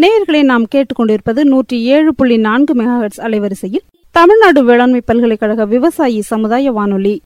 நேயர்களை நாம் கேட்டுக்கொண்டிருப்பது நூற்றி ஏழு புள்ளி நான்கு மெகாஹெட்ஸ் அலைவரிசையில் தமிழ்நாடு வேளாண்மை பல்கலைக்கழக விவசாயி சமுதாய வானொலி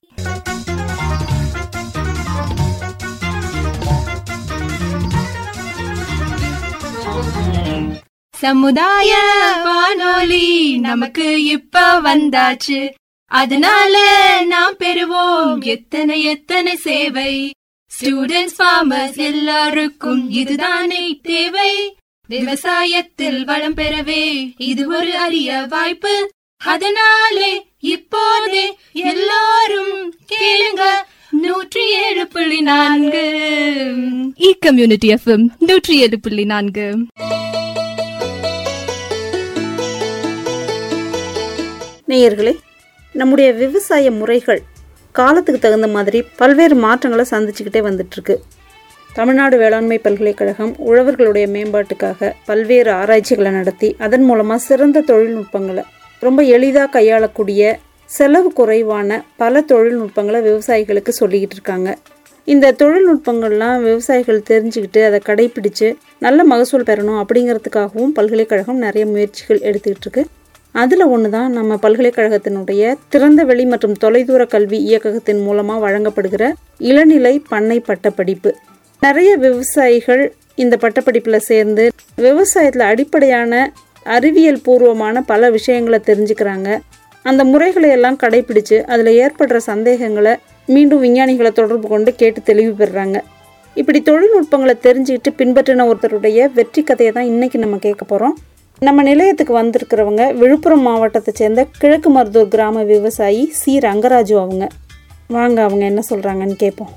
சமுதாய வானொலி நமக்கு இப்ப வந்தாச்சு அதனால நாம் பெறுவோம் எத்தனை எத்தனை சேவை ஸ்டூடெண்ட்ஸ் ஃபார்மர்ஸ் எல்லாருக்கும் இதுதானே தேவை விவசாயத்தில் வளம் பெறவே இது ஒரு அரிய வாய்ப்பு அதனாலே இப்போதே எல்லாரும் கேளுங்க நூற்றி ஏழு புள்ளி நான்கு இ கம்யூனிட்டி எஃப்எம் நூற்றி ஏழு புள்ளி நான்கு நேயர்களே நம்முடைய விவசாய முறைகள் காலத்துக்கு தகுந்த மாதிரி பல்வேறு மாற்றங்களை சந்திச்சுக்கிட்டே வந்துட்டுருக்கு தமிழ்நாடு வேளாண்மை பல்கலைக்கழகம் உழவர்களுடைய மேம்பாட்டுக்காக பல்வேறு ஆராய்ச்சிகளை நடத்தி அதன் மூலமாக சிறந்த தொழில்நுட்பங்களை ரொம்ப எளிதாக கையாளக்கூடிய செலவு குறைவான பல தொழில்நுட்பங்களை விவசாயிகளுக்கு சொல்லிக்கிட்டு இருக்காங்க இந்த தொழில்நுட்பங்கள்லாம் விவசாயிகள் தெரிஞ்சுக்கிட்டு அதை கடைபிடிச்சு நல்ல மகசூல் பெறணும் அப்படிங்கிறதுக்காகவும் பல்கலைக்கழகம் நிறைய முயற்சிகள் எடுத்துக்கிட்டு இருக்கு அதில் ஒன்று தான் நம்ம பல்கலைக்கழகத்தினுடைய திறந்த வெளி மற்றும் தொலைதூர கல்வி இயக்ககத்தின் மூலமாக வழங்கப்படுகிற இளநிலை பண்ணை பட்டப்படிப்பு நிறைய விவசாயிகள் இந்த பட்டப்படிப்பில் சேர்ந்து விவசாயத்தில் அடிப்படையான அறிவியல் பூர்வமான பல விஷயங்களை தெரிஞ்சுக்கிறாங்க அந்த முறைகளை எல்லாம் கடைபிடிச்சு அதில் ஏற்படுற சந்தேகங்களை மீண்டும் விஞ்ஞானிகளை தொடர்பு கொண்டு கேட்டு தெளிவு பெறுறாங்க இப்படி தொழில்நுட்பங்களை தெரிஞ்சுக்கிட்டு பின்பற்றின ஒருத்தருடைய வெற்றி கதையை தான் இன்னைக்கு நம்ம கேட்க போகிறோம் நம்ம நிலையத்துக்கு வந்திருக்கிறவங்க விழுப்புரம் மாவட்டத்தை சேர்ந்த கிழக்கு மருதூர் கிராம விவசாயி சி ரங்கராஜு அவங்க வாங்க அவங்க என்ன சொல்கிறாங்கன்னு கேட்போம்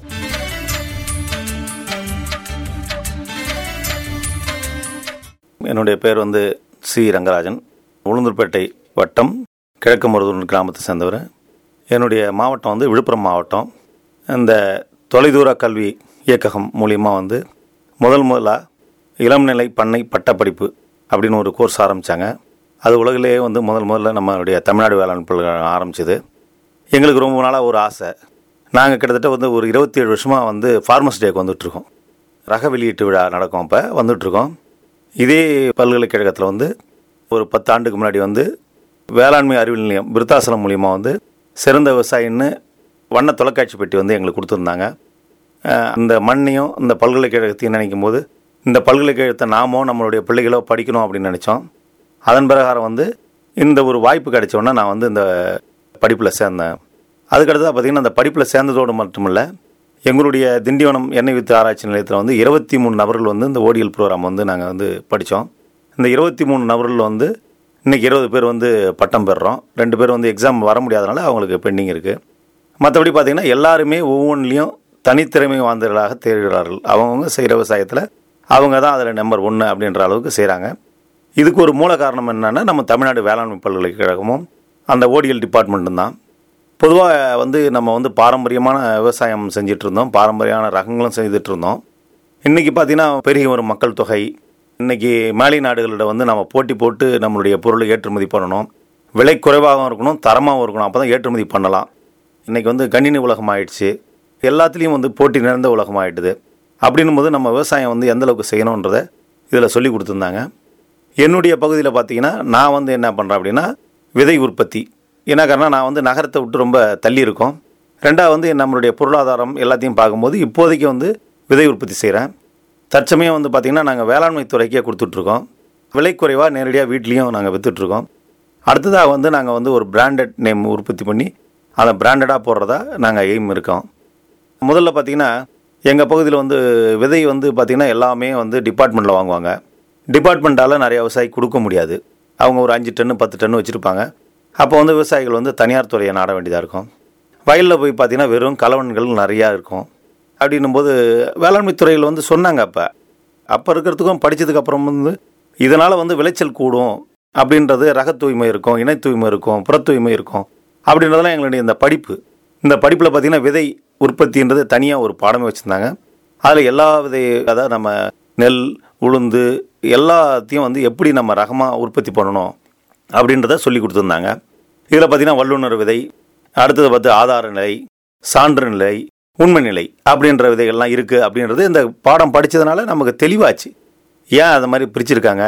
என்னுடைய பேர் வந்து சி ரங்கராஜன் உளுந்தூர்பேட்டை வட்டம் கிழக்கு மருதூர் கிராமத்தை சேர்ந்தவர் என்னுடைய மாவட்டம் வந்து விழுப்புரம் மாவட்டம் இந்த தொலைதூர கல்வி இயக்ககம் மூலியமாக வந்து முதல் முதலாக இளம்நிலை பண்ணை பட்டப்படிப்பு அப்படின்னு ஒரு கோர்ஸ் ஆரம்பித்தாங்க அது உலகிலேயே வந்து முதல் முதல்ல நம்மளுடைய தமிழ்நாடு வேளாண் பல்கலைக்கழகம் ஆரம்பிச்சது எங்களுக்கு ரொம்ப நாளாக ஒரு ஆசை நாங்கள் கிட்டத்தட்ட வந்து ஒரு இருபத்தி ஏழு வருஷமாக வந்து ஃபார்மர்ஸ் டேக்கு வந்துட்டுருக்கோம் ரக வெளியீட்டு விழா நடக்கும் அப்போ வந்துட்டுருக்கோம் இதே பல்கலைக்கழகத்தில் வந்து ஒரு பத்து ஆண்டுக்கு முன்னாடி வந்து வேளாண்மை அறிவியல் நிலையம் விருத்தாசலம் மூலியமாக வந்து சிறந்த விவசாயின்னு வண்ண தொலைக்காட்சி பெட்டி வந்து எங்களுக்கு கொடுத்துருந்தாங்க அஹ் அந்த மண்ணையும் இந்த பல்கலைக்கழகத்தையும் நினைக்கும் போது இந்த பல்கலைக்கழகத்தை நாமோ நம்மளுடைய பிள்ளைகளோ படிக்கணும் அப்படின்னு நினச்சோம் அதன் பிரகாரம் வந்து இந்த ஒரு வாய்ப்பு கிடைச்சோன்னே நான் வந்து இந்த படிப்பில் சேர்ந்தேன் அதுக்கடுத்ததாக பார்த்திங்கன்னா அந்த படிப்பில் சேர்ந்ததோடு மட்டுமில்லை எங்களுடைய திண்டிவனம் எண்ணெய் வித்து ஆராய்ச்சி நிலையத்தில் வந்து இருபத்தி மூணு நபர்கள் வந்து இந்த ஓடிஎல் ப்ரோக்ராம் வந்து நாங்கள் வந்து படித்தோம் இந்த இருபத்தி மூணு நபர்கள் வந்து இன்றைக்கி இருபது பேர் வந்து பட்டம் பெறுறோம் ரெண்டு பேர் வந்து எக்ஸாம் வர முடியாதனால அவங்களுக்கு பெண்டிங் இருக்குது மற்றபடி பார்த்திங்கன்னா எல்லாருமே ஒவ்வொன்றிலையும் தனித்திறமை வாய்ந்தவர்களாக தேர்கிறார்கள் அவங்கவுங்க செய்கிற விவசாயத்தில் அவங்க தான் அதில் நம்பர் ஒன்று அப்படின்ற அளவுக்கு செய்கிறாங்க இதுக்கு ஒரு மூல காரணம் என்னென்னா நம்ம தமிழ்நாடு வேளாண்மை பல்கலைக்கழகமும் அந்த ஓடிஎல் டிபார்ட்மெண்ட்டும் தான் பொதுவாக வந்து நம்ம வந்து பாரம்பரியமான விவசாயம் செஞ்சுட்டு இருந்தோம் பாரம்பரியமான ரகங்களும் செய்துட்டு இருந்தோம் இன்றைக்கி பார்த்திங்கன்னா பெருகி வரும் மக்கள் தொகை இன்றைக்கி மேலை நாடுகளில் வந்து நம்ம போட்டி போட்டு நம்மளுடைய பொருளை ஏற்றுமதி பண்ணணும் விலை குறைவாகவும் இருக்கணும் தரமாகவும் இருக்கணும் அப்போ தான் ஏற்றுமதி பண்ணலாம் இன்றைக்கி வந்து கணினி உலகம் ஆயிடுச்சு எல்லாத்துலேயும் வந்து போட்டி நிறைந்த உலகம் ஆயிடுது அப்படின்னும் போது நம்ம விவசாயம் வந்து எந்த அளவுக்கு செய்யணுன்றதை இதில் சொல்லி கொடுத்துருந்தாங்க என்னுடைய பகுதியில் பார்த்தீங்கன்னா நான் வந்து என்ன பண்ணுறேன் அப்படின்னா விதை உற்பத்தி என்ன காரணம் நான் வந்து நகரத்தை விட்டு ரொம்ப தள்ளி இருக்கோம் ரெண்டாவது வந்து நம்மளுடைய பொருளாதாரம் எல்லாத்தையும் பார்க்கும்போது இப்போதைக்கு வந்து விதை உற்பத்தி செய்கிறேன் தற்சமயம் வந்து பார்த்திங்கன்னா நாங்கள் வேளாண்மை துறைக்கே கொடுத்துட்ருக்கோம் விலை குறைவாக நேரடியாக வீட்லேயும் நாங்கள் விற்றுட்ருக்கோம் அடுத்ததாக வந்து நாங்கள் வந்து ஒரு பிராண்டட் நேம் உற்பத்தி பண்ணி அதை பிராண்டடாக போடுறதா நாங்கள் எய்ம் இருக்கோம் முதல்ல பார்த்திங்கன்னா எங்கள் பகுதியில் வந்து விதை வந்து பார்த்திங்கன்னா எல்லாமே வந்து டிபார்ட்மெண்ட்டில் வாங்குவாங்க டிபார்ட்மெண்ட்டால் நிறைய விவசாயி கொடுக்க முடியாது அவங்க ஒரு அஞ்சு டன்னு பத்து டன்னு வச்சுருப்பாங்க அப்போ வந்து விவசாயிகள் வந்து தனியார் துறையை நாட வேண்டியதாக இருக்கும் வயலில் போய் பார்த்தீங்கன்னா வெறும் கலவன்கள் நிறையா இருக்கும் அப்படின்னும் போது வேளாண்மை துறையில் வந்து சொன்னாங்க அப்போ அப்போ இருக்கிறதுக்கும் படித்ததுக்கு அப்புறம் வந்து இதனால் வந்து விளைச்சல் கூடும் அப்படின்றது ரக தூய்மை இருக்கும் இணை தூய்மை இருக்கும் புற தூய்மை இருக்கும் அப்படின்றதெல்லாம் எங்களுடைய இந்த படிப்பு இந்த படிப்பில் பார்த்திங்கன்னா விதை உற்பத்தின்றது தனியாக ஒரு பாடமே வச்சுருந்தாங்க அதில் எல்லா விதை அதாவது நம்ம நெல் உளுந்து எல்லாத்தையும் வந்து எப்படி நம்ம ரகமாக உற்பத்தி பண்ணணும் அப்படின்றத சொல்லி கொடுத்துருந்தாங்க இதில் பார்த்திங்கன்னா வல்லுநர் விதை அடுத்தது பார்த்து ஆதார நிலை சான்று நிலை உண்மை நிலை அப்படின்ற விதைகள்லாம் இருக்குது அப்படின்றது இந்த பாடம் படித்ததுனால நமக்கு தெளிவாச்சு ஏன் அது மாதிரி பிரிச்சிருக்காங்க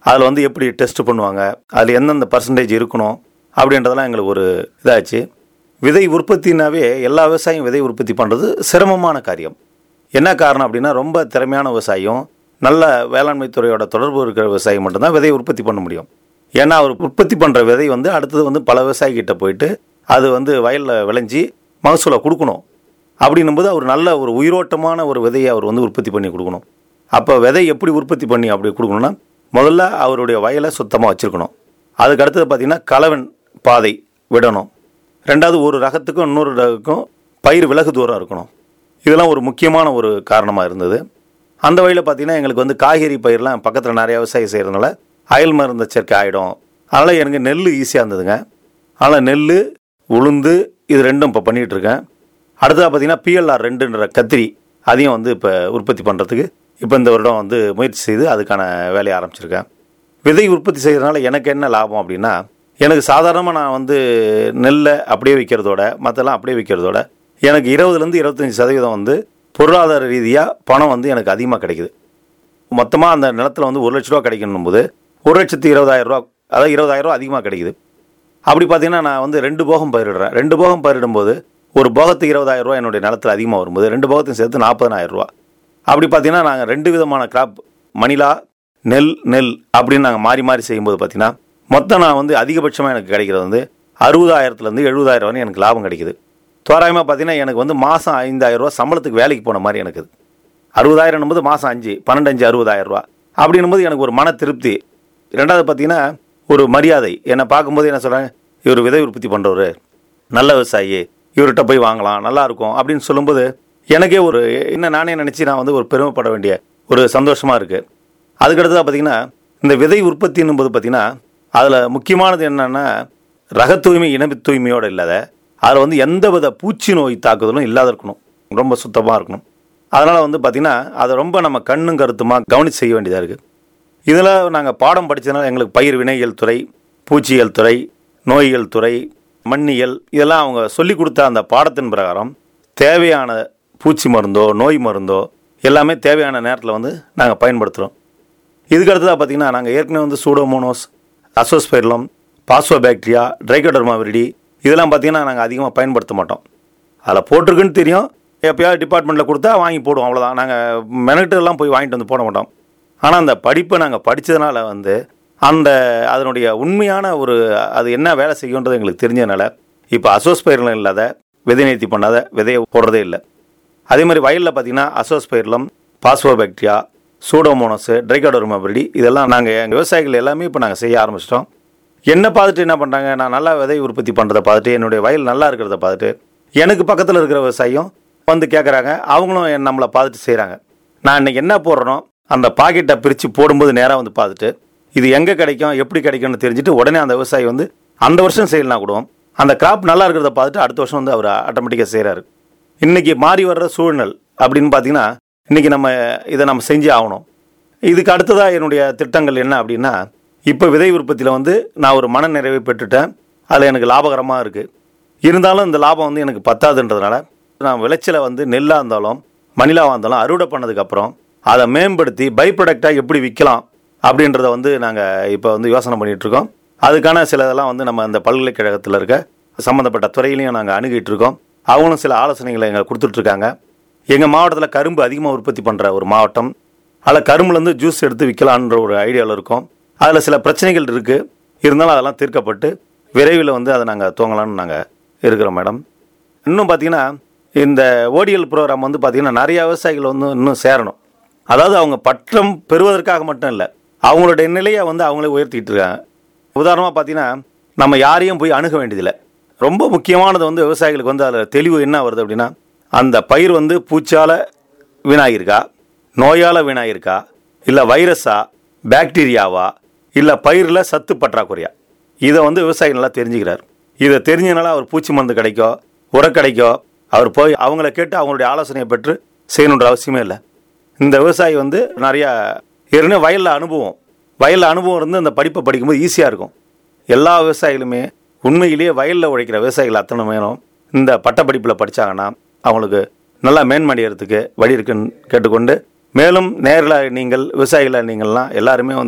அதில் வந்து எப்படி டெஸ்ட் பண்ணுவாங்க அதில் எந்தெந்த பர்சன்டேஜ் இருக்கணும் அப்படின்றதெல்லாம் எங்களுக்கு ஒரு இதாச்சு விதை உற்பத்தினாவே எல்லா விவசாயியும் விதை உற்பத்தி பண்ணுறது சிரமமான காரியம் என்ன காரணம் அப்படின்னா ரொம்ப திறமையான விவசாயியும் நல்ல வேளாண்மை துறையோட தொடர்பு இருக்கிற விவசாயி மட்டும்தான் விதையை உற்பத்தி பண்ண முடியும் ஏன்னா அவர் உற்பத்தி பண்ணுற விதை வந்து அடுத்தது வந்து பல விவசாயிகிட்ட போயிட்டு அது வந்து வயலில் விளைஞ்சி மகசூலை கொடுக்கணும் அப்படின்னும்போது அவர் நல்ல ஒரு உயிரோட்டமான ஒரு விதையை அவர் வந்து உற்பத்தி பண்ணி கொடுக்கணும் அப்போ விதை எப்படி உற்பத்தி பண்ணி அப்படி கொடுக்கணும்னா முதல்ல அவருடைய வயலை சுத்தமாக வச்சுருக்கணும் அதுக்கு அடுத்தது பார்த்திங்கன்னா கலவன் பாதை விடணும் ரெண்டாவது ஒரு ரகத்துக்கும் இன்னொரு ரகத்துக்கும் பயிர் விலகு தூரம் இருக்கணும் இதெல்லாம் ஒரு முக்கியமான ஒரு காரணமாக இருந்தது அந்த வழியில் பார்த்தீங்கன்னா எங்களுக்கு வந்து காய்கறி பயிரெலாம் பக்கத்தில் நிறைய விவசாயம் செய்கிறதுனால அயல் மருந்து சேர்க்கை ஆகிடும் அதனால் எனக்கு நெல் ஈஸியாக இருந்ததுங்க அதனால் நெல் உளுந்து இது ரெண்டும் இப்போ பண்ணிகிட்டு இருக்கேன் அடுத்ததாக பார்த்தீங்கன்னா பிஎல்ஆர் ரெண்டுன்ற கத்திரி அதையும் வந்து இப்போ உற்பத்தி பண்ணுறதுக்கு இப்போ இந்த வருடம் வந்து முயற்சி செய்து அதுக்கான வேலையை ஆரம்பிச்சிருக்கேன் விதை உற்பத்தி செய்கிறதுனால எனக்கு என்ன லாபம் அப்படின்னா எனக்கு சாதாரணமாக நான் வந்து நெல்லை அப்படியே விற்கிறதோட மற்றெல்லாம் அப்படியே விற்கிறதோட எனக்கு இருபதுலேருந்து இருபத்தஞ்சி சதவீதம் வந்து பொருளாதார ரீதியாக பணம் வந்து எனக்கு அதிகமாக கிடைக்குது மொத்தமாக அந்த நிலத்தில் வந்து ஒரு லட்ச ரூபா கிடைக்கணும் போது ஒரு லட்சத்து இருபதாயிரம் ரூபா அதாவது இருபதாயிரம் ரூபா அதிகமாக கிடைக்குது அப்படி பார்த்தீங்கன்னா நான் வந்து ரெண்டு போகம் பயிரிடுறேன் ரெண்டு போகம் பயிரிடும்போது ஒரு போகத்துக்கு இருபதாயிரம் ரூபா என்னுடைய நிலத்தில் அதிகமாக வரும்போது ரெண்டு போகத்தையும் சேர்த்து நாற்பதனாயிரம் ரூபா அப்படி பார்த்தீங்கன்னா நாங்கள் ரெண்டு விதமான கிராப் மணிலா நெல் நெல் அப்படின்னு நாங்கள் மாறி மாறி செய்யும்போது பார்த்தீங்கன்னா மொத்தம் நான் வந்து அதிகபட்சமாக எனக்கு கிடைக்கிறது வந்து அறுபதாயிரத்துலேருந்து எழுபதாயிரம் வரை எனக்கு லாபம் கிடைக்குது தோராயமாக பார்த்தீங்கன்னா எனக்கு வந்து மாதம் ஐந்தாயிரம் ரூபா சம்பளத்துக்கு வேலைக்கு போன மாதிரி எனக்கு அறுபதாயிரம் போது மாதம் அஞ்சு பன்னெண்டு அஞ்சு அறுபதாயிரம் ரூபா அப்படின்னும் போது எனக்கு ஒரு மன திருப்தி ரெண்டாவது பார்த்தீங்கன்னா ஒரு மரியாதை என்னை பார்க்கும்போது என்ன சொல்கிறாங்க இவர் விதை உற்பத்தி பண்ணுறவர் நல்ல விவசாயி இவர்கிட்ட போய் வாங்கலாம் நல்லா இருக்கும் அப்படின்னு சொல்லும்போது எனக்கே ஒரு என்ன நானே நினச்சி நான் வந்து ஒரு பெருமைப்பட வேண்டிய ஒரு சந்தோஷமாக இருக்குது அதுக்கடுத்ததாக பார்த்தீங்கன்னா இந்த விதை உற்பத்தின்னும் போது பார்த்தீங்கன்னா அதில் முக்கியமானது என்னென்னா ரக தூய்மை இனப்பு தூய்மையோடு இல்லாத அதில் வந்து எந்த வித பூச்சி நோய் தாக்குதலும் இல்லாத இருக்கணும் ரொம்ப சுத்தமாக இருக்கணும் அதனால் வந்து பார்த்திங்கன்னா அதை ரொம்ப நம்ம கண்ணும் கருத்துமாக கவனித்து செய்ய வேண்டியதாக இருக்குது இதில் நாங்கள் பாடம் படித்ததுனால எங்களுக்கு பயிர் வினையியல் துறை பூச்சியியல் துறை நோயியல் துறை மண்ணியல் இதெல்லாம் அவங்க சொல்லி கொடுத்த அந்த பாடத்தின் பிரகாரம் தேவையான பூச்சி மருந்தோ நோய் மருந்தோ எல்லாமே தேவையான நேரத்தில் வந்து நாங்கள் பயன்படுத்துகிறோம் இதுக்கு அடுத்ததாக பார்த்தீங்கன்னா நாங்கள் ஏற்கனவே வந்து Pseudomonas Azospirillum phosphobacteria Trichoderma viride இதெல்லாம் பார்த்தீங்கன்னா நாங்கள் அதிகமாக பயன்படுத்த மாட்டோம் அதில் போட்டிருக்குன்னு தெரியும் எப்பயாவது டிபார்ட்மெண்ட்டில் கொடுத்தா வாங்கி போடுவோம் அவ்வளோதான் நாங்கள் மெனக்கிட்டெல்லாம் போய் வாங்கிட்டு வந்து போட மாட்டோம் ஆனால் அந்த படிப்பை நாங்கள் படித்ததுனால வந்து அந்த அதனுடைய உண்மையான ஒரு அது என்ன வேலை செய்யுன்றது எங்களுக்கு தெரிஞ்சதுனால இப்போ அசோஸ்பைர்லம் இல்லாத விதை நேர்த்தி பண்ணாத விதையை போடுறதே இல்லை அதே மாதிரி வயலில் பார்த்தீங்கன்னா Azospirillum phosphobacteria Pseudomonas Trichoderma viride இதெல்லாம் நாங்கள் எங்கள் விவசாயிகள் எல்லாமே இப்போ நாங்கள் செய்ய ஆரம்பிச்சிட்டோம் என்ன பார்த்துட்டு என்ன பண்ணுறாங்க நான் நல்லா விதை உற்பத்தி பண்ணுறதை பார்த்துட்டு என்னுடைய வயல் நல்லா இருக்கிறத பார்த்துட்டு எனக்கு பக்கத்தில் இருக்கிற விவசாயியும் வந்து கேட்குறாங்க அவங்களும் என் நம்மளை பார்த்துட்டு செய்கிறாங்க நான் இன்னைக்கு என்ன போடுறனோ அந்த பாக்கெட்டை பிரித்து போடும்போது நேராக வந்து பார்த்துட்டு இது எங்கே கிடைக்கும் எப்படி கிடைக்கும்னு தெரிஞ்சுட்டு உடனே அந்த விவசாயி வந்து அந்த வருஷம் செய்யலாம் கூட அந்த கிராப் நல்லா இருக்கிறத பார்த்துட்டு அடுத்த வருஷம் வந்து அவர் ஆட்டோமேட்டிக்காக செய்கிறாரு இன்றைக்கி மாறி வர்ற சூழ்நிலை அப்படின்னு பார்த்தீங்கன்னா இன்றைக்கி நம்ம இதை நம்ம செஞ்சு ஆகணும் இதுக்கு அடுத்ததாக என்னுடைய திட்டங்கள் என்ன அப்படின்னா இப்போ விதை உற்பத்தியில் வந்து நான் ஒரு மன நிறைவை பெற்றுட்டேன் அதில் எனக்கு லாபகரமாக இருக்குது இருந்தாலும் இந்த லாபம் வந்து எனக்கு பத்தாதுன்றதுனால நான் விளைச்சலை வந்து நெல்லாக இருந்தாலும் மணிலாவாக இருந்தாலும் அறுவடை பண்ணதுக்கப்புறம் அதை மேம்படுத்தி பை ப்ராடக்டாக எப்படி விற்கலாம் அப்படின்றத வந்து நாங்கள் இப்போ வந்து யோசனை பண்ணிகிட்டு இருக்கோம் அதுக்கான சில இதெல்லாம் வந்து நம்ம அந்த பல்கலைக்கழகத்தில் இருக்க சம்மந்தப்பட்ட துறையிலையும் நாங்கள் அணுகிட்டு இருக்கோம் அவங்களும் சில ஆலோசனைகளை எங்களுக்கு கொடுத்துட்ருக்காங்க எங்கள் மாவட்டத்தில் கரும்பு அதிகமாக உற்பத்தி பண்ணுற ஒரு மாவட்டம் அதில் கரும்புலேருந்து ஜூஸ் எடுத்து விற்கலான்ற ஒரு ஐடியாவில் இருக்கோம் அதில் சில பிரச்சனைகள் இருக்குது இருந்தாலும் அதெல்லாம் தீர்க்கப்பட்டு விரைவில் வந்து அதை நாங்கள் துவங்கலாம்னு நாங்கள் இருக்கிறோம் மேடம் இன்னும் பார்த்தீங்கன்னா இந்த ஓடிஎல் ப்ரோக்ராம் வந்து பார்த்தீங்கன்னா நிறைய விவசாயிகள் வந்து இன்னும் சேரணும் அதாவது அவங்க பட்டம் பெறுவதற்காக மட்டும் இல்லை அவங்களுடைய நிலையை வந்து அவங்களே உயர்த்திக்கிட்டு இருக்காங்க உதாரணமாக பார்த்தீங்கன்னா நம்ம யாரையும் போய் அணுக வேண்டியதில்லை ரொம்ப முக்கியமானது வந்து விவசாயிகளுக்கு வந்து அதில் தெளிவு என்ன வருது அப்படின்னா அந்த பயிர் வந்து பூச்சால் வீணாகிருக்கா நோயால் வீணாகிருக்கா இல்லை வைரஸா பாக்டீரியாவா இல்லை பயிரில் சத்து பற்றாக்குறையா இதை வந்து விவசாயி நல்லா தெரிஞ்சுக்கிறார் இதை தெரிஞ்சதுனால அவர் பூச்சி மருந்து கிடைக்கும் உரம் கிடைக்கும் அவர் போய் அவங்கள கேட்டு அவங்களுடைய ஆலோசனையை பெற்று செய்யணுன்ற அவசியமே இல்லை இந்த விவசாயி வந்து நிறையா ஏற்கனவே வயலில் அனுபவம் வயலில் அனுபவம் இருந்து அந்த படிப்பை படிக்கும்போது ஈஸியாக இருக்கும் எல்லா விவசாயிகளுமே உண்மையிலேயே வயலில் உழைக்கிற விவசாயிகள் அத்தனை பேரும் இந்த பட்டப்படிப்பில் படித்தாங்கன்னா அவங்களுக்கு நல்லா மேன்மடைகிறதுக்கு வழி இருக்குன்னு கேட்டுக்கொண்டு மேலும் நேரில் நீங்கள் விவசாயிகளை நீங்கள்லாம் எல்லாருமே வந்து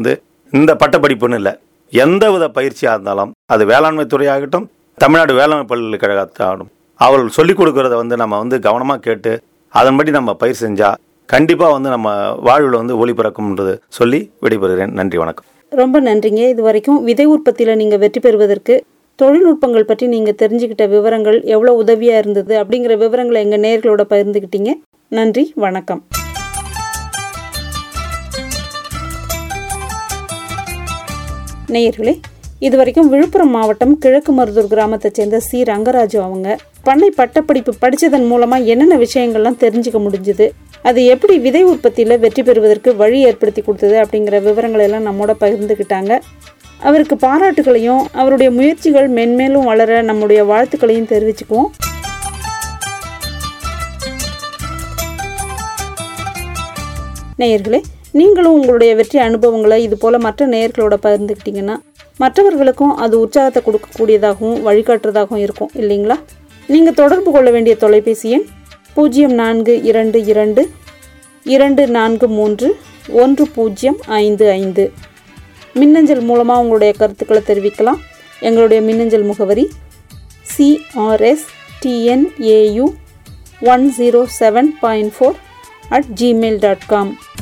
இந்த பட்டப்படிப்புன்னு இல்லை எந்த வித பயிற்சியாக இருந்தாலும் அது வேளாண்மை துறையாகட்டும் தமிழ்நாடு வேளாண்மை பல்கலைக்கழகத்தாகட்டும் அவர்கள் சொல்லிக் கொடுக்கறத வந்து நம்ம வந்து கவனமாக கேட்டு அதன்படி நம்ம பயிர் செஞ்சால் கண்டிப்பாக வந்து நம்ம வாழ்வில் வந்து ஒளி பிறக்கும்ன்றது சொல்லி விடைபெறுகிறேன் நன்றி வணக்கம் ரொம்ப நன்றிங்க இது வரைக்கும் விதை உற்பத்தியில் நீங்கள் வெற்றி பெறுவதற்கு தொழில்நுட்பங்கள் பற்றி நீங்கள் தெரிஞ்சுக்கிட்ட விவரங்கள் எவ்வளோ உதவியாக இருந்தது அப்படிங்கிற விவரங்களை எங்கள் நேர்களோட பகிர்ந்துக்கிட்டீங்க நன்றி வணக்கம் நேயர்களே இதுவரைக்கும் விழுப்புரம் மாவட்டம் கிழக்கு மருதூர் கிராமத்தைச் சேர்ந்த சி ரங்கராஜு அவங்க பண்ணை பட்டப்படிப்பு படித்ததன் மூலமாக என்னென்ன விஷயங்கள்லாம் தெரிஞ்சுக்க முடிஞ்சுது அது எப்படி விதை உற்பத்தியில் வெற்றி பெறுவதற்கு வழி ஏற்படுத்தி கொடுத்தது அப்படிங்கிற விவரங்களை எல்லாம் நம்மோட பகிர்ந்துக்கிட்டாங்க அவருக்கு பாராட்டுகளையும் அவருடைய முயற்சிகள் மென்மேலும் வளர நம்முடைய வாழ்த்துக்களையும் தெரிவிச்சுக்குவோம் நேயர்களே நீங்களும் உங்களுடைய வெற்றி அனுபவங்களை இது போல மற்ற நேயர்களோட பகிர்ந்துக்கிட்டீங்கன்னா மற்றவர்களுக்கும் அது உற்சாகத்தை கொடுக்கக்கூடியதாகவும் வழிகாட்டுறதாகவும் இருக்கும் இல்லைங்களா நீங்கள் தொடர்பு கொள்ள வேண்டிய தொலைபேசி எண் பூஜ்ஜியம் நான்கு இரண்டு இரண்டு இரண்டு நான்கு மூன்று ஒன்று பூஜ்ஜியம் ஐந்து ஐந்து மின்னஞ்சல் மூலமாக உங்களுடைய கருத்துக்களை தெரிவிக்கலாம் எங்களுடைய மின்னஞ்சல் முகவரி CRS TNAU one zero seven point four at Gmail dot com